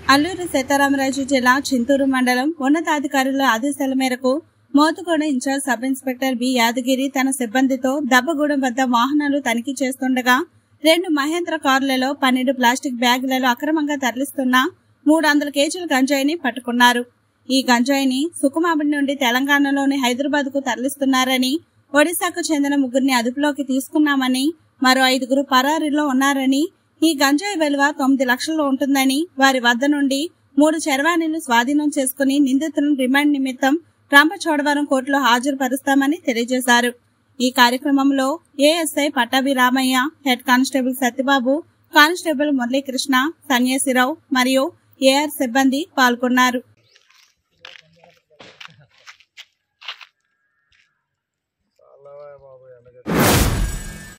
అల్లూరు సీతారామరాజు జిల్లా చింతూరు మండలం ఉన్నతాధికారుల ఆదేశాల మేరకు Motuguda in-charge sub inspector B Yadagiri తన సిబ్బందితో దబ్బగూడెం వద్ద వాహనాలు తనిఖీ చేస్తుండగా రెండు మహేంద్ర కార్లలో పన్నెండు ప్లాస్టిక్ బ్యాగులలో అక్రమంగా తరలిస్తున్న మూడు వందల కేజీల గంజాయిని పట్టుకున్నారు ఈ గంజాయిని సుకుమాబడి నుండి తెలంగాణలోని హైదరాబాద్ కు తరలిస్తున్నారని ఒడిశాకు చెందిన ముగ్గురిని అదుపులోకి తీసుకున్నామని మరో ఐదుగురు పరారీలో ఉన్నారని ఈ గంజాయి విలువ తొమ్మిది లక్షల్లో ఉంటుందని వారి వద్ద నుండి మూడు చరవాణీలు స్వాధీనం చేసుకుని నిందితులను రిమాండ్ నిమిత్తం రాంపచోడవరం కోర్టులో హాజరుపరుస్తామని తెలియజేశారు ఈ కార్యక్రమంలో ASI Pattabhi Ramaiah head constable Satyababu constable Muralikrishna Sanyasirao మరియు ఏఆర్ సిబ్బంది పాల్గొన్నారు